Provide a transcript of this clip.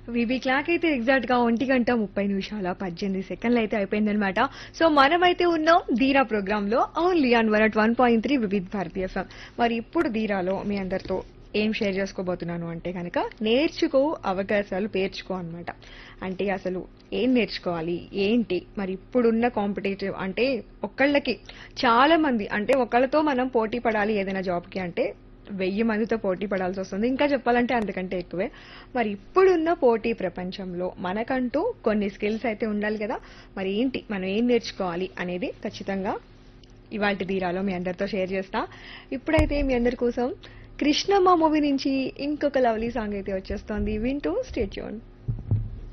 వివి clock అయితే exact గా ఒంటి గంట ముప్పై నిమిషాల పద్దెనిమిది సెకండ్లు అయితే అయిపోయిందనమాట సో మనమైతే ఉన్నాం ధీరా ప్రోగ్రామ్ లో only on one at one point three Vividh Bharati FM మరి ఇప్పుడు ధీరాలో మీ అందరితో ఏం షేర్ చేసుకోబోతున్నాను అంటే కనుక నేర్చుకో అవకాశాలు పేర్చుకో అన్నమాట అంటే అసలు ఏం నేర్చుకోవాలి ఏంటి మరి ఇప్పుడున్న కాంపిటేటివ్ అంటే ఒకళ్ళకి చాలా మంది అంటే ఒకళ్ళతో మనం పోటీ పడాలి ఏదైనా జాబ్కి అంటే వెయ్యి మందితో పోటీ పడాల్సి వస్తుంది ఇంకా చెప్పాలంటే అంతకంటే ఎక్కువే మరి ఇప్పుడున్న పోటీ ప్రపంచంలో మనకంటూ కొన్ని స్కిల్స్ అయితే ఉండాలి కదా మరి ఏంటి మనం ఏం నేర్చుకోవాలి అనేది ఖచ్చితంగా ఇవాళ తీరాలో మీ అందరితో షేర్ చేస్తా ఇప్పుడైతే మీ అందరి కోసం కృష్ణమ్మ మూవీ నుంచి ఇంకొక లవ్లీ సాంగ్ అయితే వచ్చేస్తోంది వింటూ స్టేట్యూన్